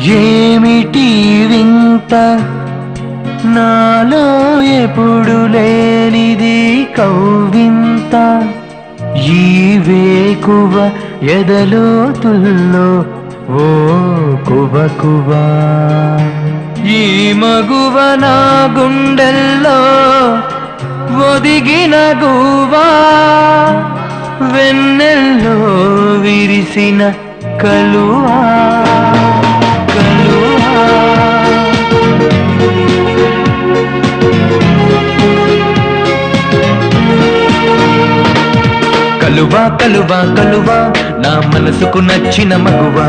ఏమిటి వింత నాలో ఎప్పుడు లేనిది కౌవింత ఈ వేకువ ఎదలోతుల్లో ఓ కువ కువా ఈ మగువ నా గుండెల్లో ఒదిగిన గువా వెన్నెల్లో విరిసిన కలువా కలువా కలువా కలువా కలువా నా మనసుకు నచ్చిన మగువా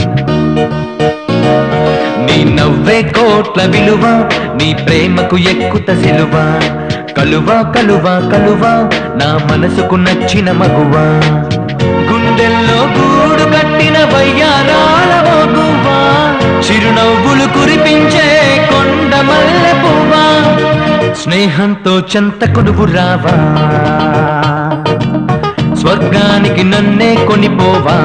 నీ నవ్వే కోట్ల విలువ నీ ప్రేమకు ఎక్కుత సిలువ కలువా కలువా కలువా నా మనసుకు నచ్చిన మగువా గుండెల్లో గూడు కట్టిన వయ్యారాల మగువా చిరునవ్వులు కురిపించే కొండ మల్లె పువ్వా స్నేహంతో చెంత కొడువు రావా స్వర్గానికి నన్నే కొనిపోవా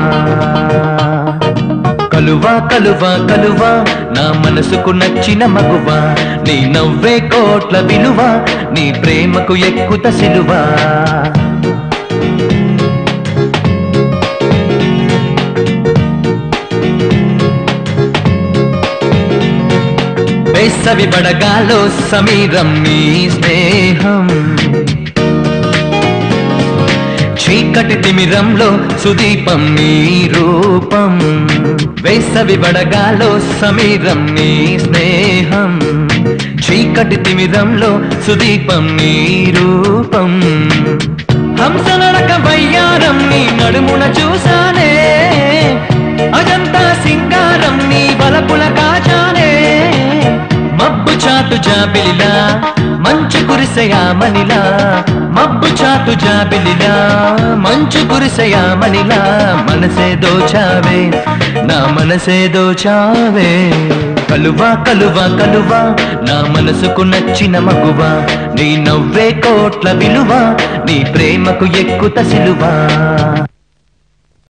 కలువా కలువా కలువా నా మనసుకు నచ్చిన మగువా నీ నవ్వే కోట్ల విలువ నీ ప్రేమకు ఎక్కుత సిలువా వేసవి బడగాలో సమీరం నీ స్నేహం చీకటి తిమిరంలో సుదీపం నీ రూపం వేసవి బడగాలో సమీరం నీ స్నేహం చీకటి తిమిరంలో సుదీపం నీ రూపం హంసనడక వయ్యారం నీ నడుమున చూసానే అజంతా సింగారం నీ బలపుల కాచానే మబ్బు చాటు జాబిలిలా మంచు కురిసయామనిలా మబ్బు చాటు జాబిలిలా మంచు కురిసయామనిలా మనసే దోచావే నా మనసే దోచావే కలువా కలువా కలువా నా మనసుకు నచ్చిన మగువా నీ నవ్వే కోట్ల విలువ నీ ప్రేమకు ఎక్కుత సిలువా